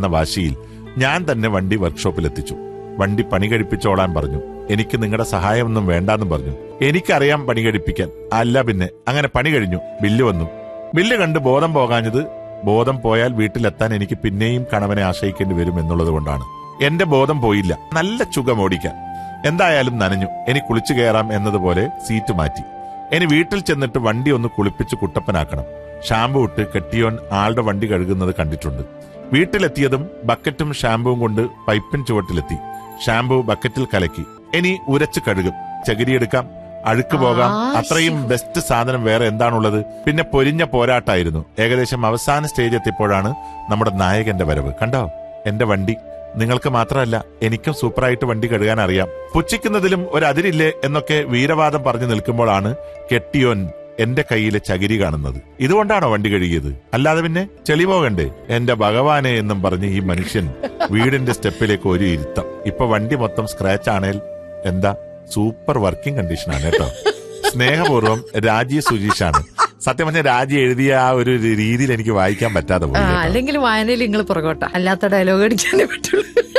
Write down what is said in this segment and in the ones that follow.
എന്ന വാശിയിൽ ഞാൻ തന്നെ വണ്ടി വർക്ക്ഷോപ്പിൽ എത്തിച്ചു വണ്ടി പണി കഴിപ്പിച്ചോളാൻ പറഞ്ഞു എനിക്ക് നിങ്ങളുടെ സഹായമൊന്നും വേണ്ടാന്നും പറഞ്ഞു എനിക്കറിയാം പണി കഴിപ്പിക്കാൻ അല്ല പിന്നെ അങ്ങനെ പണി കഴിഞ്ഞു ബില്ല് വന്നു ബില്ല് കണ്ട് ബോധം പോകാഞ്ഞത് ബോധം പോയാൽ വീട്ടിലെത്താൻ എനിക്ക് പിന്നെയും കണവനെ ആശ്രയിക്കേണ്ടി വരും എന്നുള്ളത് കൊണ്ടാണ് എന്റെ ബോധം പോയില്ല നല്ല ചുഖം ഓടിക്കാൻ എന്തായാലും നനഞ്ഞു ഇനി കുളിച്ചു കയറാം എന്നതുപോലെ സീറ്റ് മാറ്റി ഇനി വീട്ടിൽ ചെന്നിട്ട് വണ്ടി ഒന്ന് കുളിപ്പിച്ച് കുട്ടപ്പനാക്കണം ഷാമ്പു ഇട്ട് കെട്ടിയോൻ ആളുടെ വണ്ടി കഴുകുന്നത് കണ്ടിട്ടുണ്ട് വീട്ടിലെത്തിയതും ബക്കറ്റും ഷാമ്പുവും കൊണ്ട് പൈപ്പിൻ ചുവട്ടിലെത്തി ഷാമ്പു ബക്കറ്റിൽ കലക്കി ഇനി ഉരച്ച് കഴുകും ചകിരിയെടുക്കാം അഴുക്ക് പോകാം ആ, അത്രയും ബെസ്റ്റ് സാധനം വേറെ എന്താണുള്ളത് പിന്നെ പൊരിഞ്ഞ പോരാട്ടായിരുന്നു ഏകദേശം അവസാന സ്റ്റേജ് എത്തിയപ്പോഴാണ് നമ്മുടെ നായകന്റെ വരവ് കണ്ടോ എന്റെ വണ്ടി നിങ്ങൾക്ക് മാത്രമല്ല എനിക്കും സൂപ്പറായിട്ട് വണ്ടി കഴുകാൻ അറിയാം പുച്ഛിക്കുന്നതിലും ഒരു അതിരില്ലേ എന്നൊക്കെ വീരവാദം പറഞ്ഞു നിൽക്കുമ്പോഴാണ് കെട്ടിയോൻ എന്റെ കയ്യിലെ ചകിരി കാണുന്നത് ഇതുകൊണ്ടാണോ വണ്ടി കഴുകിയത് അല്ലാതെ പിന്നെ ചെളി പോകണ്ടേ എന്റെ ഭഗവാനെ എന്നും പറഞ്ഞ് ഈ മനുഷ്യൻ വീടിന്റെ സ്റ്റെപ്പിലേക്ക് ഒരു ഇരുത്തം ഇപ്പൊ വണ്ടി മൊത്തം സ്ക്രാച്ച് ആണേൽ എന്താ സൂപ്പർ വർക്കിംഗ് കണ്ടീഷനാണ് കേട്ടോ സ്നേഹപൂർവ്വം രാജി സുജീഷാണ് സത്യം പറഞ്ഞ രാജി എഴുതിയ ആ ഒരു രീതിയിൽ എനിക്ക് വായിക്കാൻ പറ്റാതെ ആ, പോയി കേട്ടോ. അല്ലെങ്കിൽ വായനയിൽ നിങ്ങൾ പുറകോട്ട അല്ലാത്ത ഡയലോഗ് അടിക്കാനേ പറ്റുള്ളൂ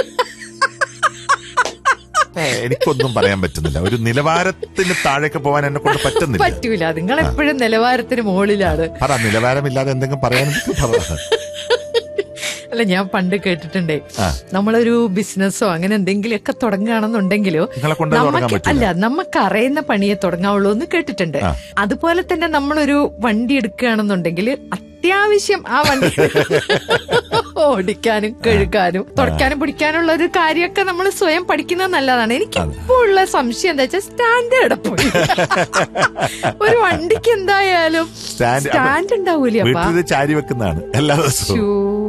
ഏ, എനിക്കൊന്നും പറയാൻ പറ്റുന്നില്ല ഒരു നിലവാരത്തിന് താഴേക്ക് പോകാൻ എന്നെ കൊണ്ട് പറ്റുന്നില്ല പറ്റൂല നിങ്ങൾ എപ്പോഴും നിലവാരത്തിന് മുകളിലാണ് പറ നിലവാരമില്ലാതെ എന്തെങ്കിലും പറയാൻ പറ അല്ല ഞാൻ പണ്ട് കേട്ടിട്ടുണ്ടേ ആ. നമ്മളൊരു ബിസിനസ്സോ അങ്ങനെ എന്തെങ്കിലുമൊക്കെ തുടങ്ങുകയാണെന്നുണ്ടെങ്കിലോ നിങ്ങളെ കൊണ്ട് തുടങ്ങാൻ നമുക്ക് പറ്റില്ല അല്ല നമുക്ക് അറിയുന്ന പണിയെ തുടങ്ങാവുള്ളൂ എന്ന് കേട്ടിട്ടുണ്ട് ആ. അതുപോലെ തന്നെ നമ്മളൊരു വണ്ടി എടുക്കുകയാണെന്നുണ്ടെങ്കിൽ അത്യാവശ്യം ആ വണ്ടി ഓടിക്കാനും കഴുകാനും തുടക്കാനും പിടിക്കാനുള്ള ഒരു കാര്യമൊക്കെ നമ്മൾ സ്വയം പഠിക്കുന്നത് നല്ലതാണ് എനിക്ക് ഇപ്പോൾ ഉള്ള സംശയം എന്താ വെച്ചാൽ സ്റ്റാൻഡേർഡ് പോയി ഒരു വണ്ടിക്ക് എന്തായാലും സ്റ്റാൻഡ് സ്റ്റാൻഡ് ഉണ്ടാവൂലേ അപ്പാ വീട്ടിൽ ചാരി വെക്കുന്നതാണ് എല്ലാ ദിവസവും ശ്ശോ.